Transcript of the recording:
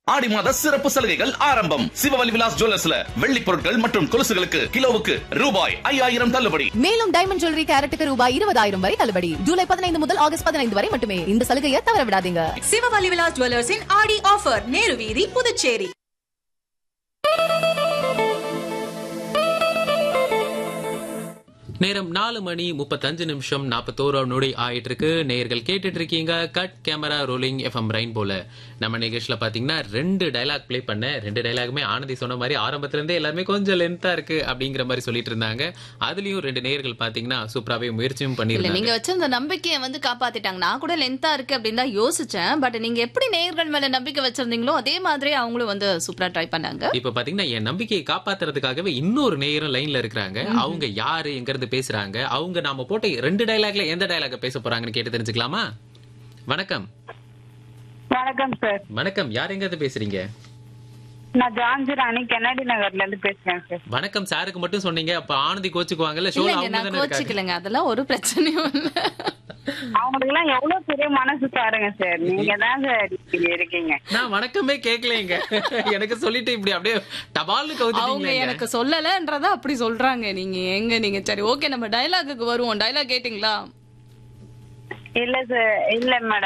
ஆடி மாத சிறப்பு சலுகைகள் ஆரம்பம் சிவவலி விலாஸ் ஜுவல்லர்ஸ்ல வெள்ளி பொருட்கள் மற்றும் கொலுசுகளுக்கு கிலோவுக்கு ரூபாய் ஐயாயிரம் தள்ளுபடி மேலும் டைமண்ட் ஜுவல்லரி கேரட்டுக்கு ரூபாய் இருபதாயிரம் வரை தள்ளுபடி ஜூலை பதினைந்து முதல் ஆகஸ்ட் பதினைந்து வரை மட்டுமே இந்த சலுகையை தவற விடாதீங்க சிவவலி விலாஸ் ஜுவல்லர்ஸின் ஆடி ஆஃபர் நேரு வீதி புதுச்சேரி நேரம் நாலு மணி முப்பத்தஞ்சு நிமிஷம் நாற்பத்தோரு நொடி ஆயிட்டு இருக்கு நேயர்கள் கேட்டுட்டு இருக்கீங்க cut camera rolling FM rain போல நம்ம நிகழ்ச்சியில பாத்தீங்கன்னா ரெண்டு டைலாக் ப்ளே பண்ண ரெண்டு டைலாகுமே ஆனந்தி சொன்ன மாதிரி ஆரம்பத்துல இருந்தே எல்லாருமே கொஞ்சம் லென்த்தா இருக்கு அப்படிங்கிற மாதிரி சொல்லிட்டு இருந்தாங்க அதுலயும் ரெண்டு நேயர்கள் பாத்தீங்கன்னா சூப்பராவே முயற்சியும் இல்ல பண்ணிருந்தாங்க நீங்க வச்சிருந்த நம்பிக்கையை வந்து காப்பாத்திட்டாங்க நான் கூட லென்த்தா இருக்கு அப்படின்னு தான் யோசிச்சேன் பட் நீங்க எப்படி நேயர்கள் மேல நம்பிக்கை வச்சிருந்தீங்களோ அதே மாதிரி அவங்களும் வந்து சூப்பரா ட்ரை பண்ணாங்க இப்ப பாத்தீங்கன்னா என் நம்பிக்கையை காப்பாத்துறதுக்காகவே இன்னொரு நேயரும் லைன்ல இருக்கிறாங்க அவங்க யாரு எங்க இருந்து பேசுறாங்க அவங்க நாம போட்ட ரெண்டு டைலாக்ல எந்த டைலாக பேச போறாங்கன்னு கேட்டு தெரிஞ்சுக்கலாமா வணக்கம் வணக்கம் சார் வணக்கம் யார் எங்க இருந்து பேசுறீங்க நான் ஜான்சி ராணி கென்னடி நகர்ல இருந்து பேசுறேன் சார் வணக்கம் சாருக்கு மட்டும் சொன்னீங்க அப்ப ஆனந்தி கோச்சுக்குவாங்கல்ல ஷோ இல்லைங்க அவங்க நான் தானே இருக்காங்க கோச்சிக்கலங்க அதெல்லாம் ஒரு பிரச்சனையும் இல்ல அவங்களுக்கு எல்லாம் எவ்வளவு பெரிய மனசு பாருங்க சார் நீங்க தான் சார் இப்படி இருக்கீங்க நான் வணக்கமே கேட்கலைங்க எனக்கு சொல்லிட்டு இப்படி அப்படியே டபால்னு அவங்க கவுத்துட்டீங்க எனக்கு சொல்லலன்றத அப்படி சொல்றாங்க நீங்க எங்க நீங்க சரி ஓகே நம்ம டயலாகுக்கு வருவோம் டயலாக் கேட்டிங்களா இல்ல சார் இல்ல மேடம்